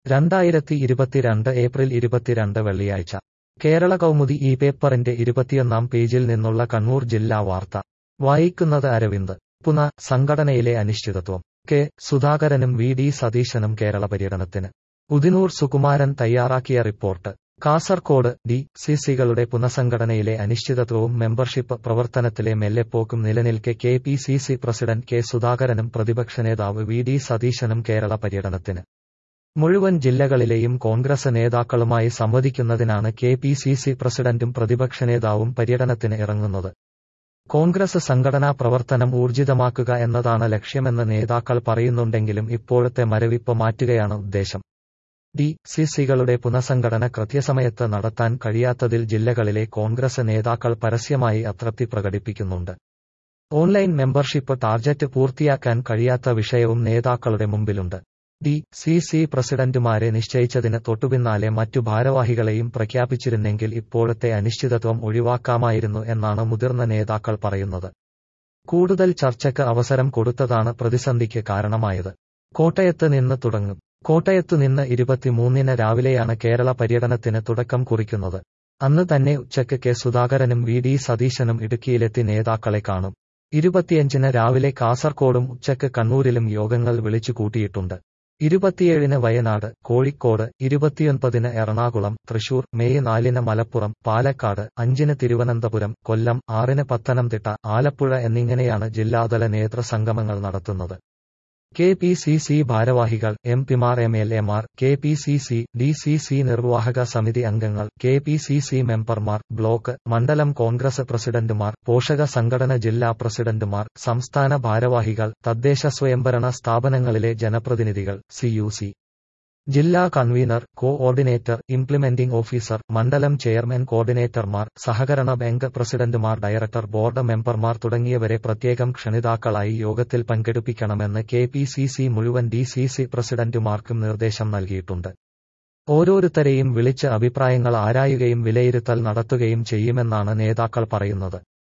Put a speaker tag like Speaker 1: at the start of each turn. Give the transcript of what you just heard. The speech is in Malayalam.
Speaker 1: രണ്ടായിരത്തി ഇരുപത്തിരണ്ട് ഏപ്രിൽ ഇരുപത്തിരണ്ട് വെള്ളിയാഴ്ച കേരള കൗമുദി ഈ പേപ്പറിന്റെ ഇരുപത്തിയൊന്നാം പേജിൽ നിന്നുള്ള കണ്ണൂർ ജില്ലാ വാർത്ത വായിക്കുന്നത് അരവിന്ദ് പുന സംഘടനയിലെ അനിശ്ചിതത്വം കെ സുധാകരനും വി ഡി സതീശനും കേരള പര്യടനത്തിന് ഉദിനൂർ സുകുമാരൻ തയ്യാറാക്കിയ റിപ്പോർട്ട് കാസർകോട് ഡി സി സികളുടെ പുനഃസംഘടനയിലെ അനിശ്ചിതത്വവും മെമ്പർഷിപ്പ് പ്രവർത്തനത്തിലെ മെല്ലെപ്പോക്കും നിലനിൽക്കെ K P C C president K സുധാകരനും പ്രതിപക്ഷ നേതാവ് വി ഡി സതീശനും കേരള പര്യടനത്തിന് മുഴുവൻ ജില്ലകളിലെയും കോൺഗ്രസ് നേതാക്കളുമായി സംവദിക്കുന്നതിനാണ് കെ പി സി സി പ്രസിഡന്റും പ്രതിപക്ഷ നേതാവും പര്യടനത്തിന് ഇറങ്ങുന്നത് കോൺഗ്രസ് സംഘടനാ പ്രവർത്തനം ഊർജിതമാക്കുക എന്നതാണ് ലക്ഷ്യമെന്ന് നേതാക്കൾ പറയുന്നുണ്ടെങ്കിലും ഇപ്പോഴത്തെ മരവിപ്പ് മാറ്റുകയാണ് ഉദ്ദേശം ഡി സി സികളുടെ പുനഃസംഘടന കൃത്യസമയത്ത് നടത്താൻ കഴിയാത്തതിൽ ജില്ലകളിലെ കോൺഗ്രസ് നേതാക്കൾ പരസ്യമായി അതൃപ്തി പ്രകടിപ്പിക്കുന്നുണ്ട് ഓൺലൈൻ മെമ്പർഷിപ്പ് ടാർജറ്റ് പൂർത്തിയാക്കാൻ കഴിയാത്ത വിഷയവും നേതാക്കളുടെ മുമ്പിലുണ്ട് ഡി സി സി പ്രസിഡന്റുമാരെ നിശ്ചയിച്ചതിന് തൊട്ടുപിന്നാലെ മറ്റു ഭാരവാഹികളെയും പ്രഖ്യാപിച്ചിരുന്നെങ്കിൽ ഇപ്പോഴത്തെ അനിശ്ചിതത്വം ഒഴിവാക്കാമായിരുന്നു എന്നാണ് മുതിർന്ന നേതാക്കൾ പറയുന്നത് കൂടുതൽ ചർച്ചയ്ക്ക് അവസരം കൊടുത്തതാണ് പ്രതിസന്ധിക്ക് കാരണമായത് കോട്ടയത്ത് നിന്ന് തുടങ്ങും കോട്ടയത്തു നിന്ന് ഇരുപത്തിമൂന്നിന് രാവിലെയാണ് കേരള പര്യടനത്തിന് തുടക്കം കുറിക്കുന്നത് അന്ന് തന്നെ ഉച്ചയ്ക്ക് കെ സുധാകരനും വി ഡി സതീശനും ഇടുക്കിയിലെത്തി നേതാക്കളെ കാണും ഇരുപത്തിയഞ്ചിന് രാവിലെ കാസർകോടും ഉച്ചയ്ക്ക് കണ്ണൂരിലും യോഗങ്ങൾ വിളിച്ചു കൂട്ടിയിട്ടുണ്ട് ഇരുപത്തിയേഴിന് വയനാട് കോഴിക്കോട് ഇരുപത്തിയൊൻപതിന് എറണാകുളം തൃശൂർ മെയ് നാലിന് മലപ്പുറം പാലക്കാട് അഞ്ചിന് തിരുവനന്തപുരം കൊല്ലം ആറിന് പത്തനംതിട്ട ആലപ്പുഴ എന്നിങ്ങനെയാണ് ജില്ലാതല നേതൃസംഗമങ്ങൾ നടത്തുന്നത് കെ പി സി സി ഭാരവാഹികൾ എം പിമാർ എം എൽ എമാർ K P C C D C C നിർവാഹക സമിതി അംഗങ്ങൾ കെ പി സി സി മെമ്പർമാർ ബ്ലോക്ക് മണ്ഡലം കോൺഗ്രസ് പ്രസിഡന്റുമാർ പോഷക സംഘടന ജില്ലാ പ്രസിഡന്റുമാർ സംസ്ഥാന ഭാരവാഹികൾ തദ്ദേശ സ്വയംഭരണ സ്ഥാപനങ്ങളിലെ ജനപ്രതിനിധികൾ സി യു സി ജില്ലാ കൺവീനർ കോഓർഡിനേറ്റർ ഇംപ്ലിമെന്റിംഗ് ഓഫീസർ മണ്ഡലം ചെയർമാൻ കോർഡിനേറ്റർമാർ സഹകരണ ബാങ്ക് പ്രസിഡന്റുമാർ ഡയറക്ടർ ബോർഡ് മെമ്പർമാർ തുടങ്ങിയവരെ പ്രത്യേകം ക്ഷണിതാക്കളായി യോഗത്തിൽ പങ്കെടുപ്പിക്കണമെന്ന് കെ പി സി സി മുഴുവൻ ഡി സി സി പ്രസിഡന്റുമാർക്കും നിർദ്ദേശം നൽകിയിട്ടുണ്ട് ഓരോരുത്തരെയും വിളിച്ച് അഭിപ്രായങ്ങൾ ആരായുകയും വിലയിരുത്തൽ നടത്തുകയും ചെയ്യുമെന്നാണ് നേതാക്കൾ പറയുന്നത്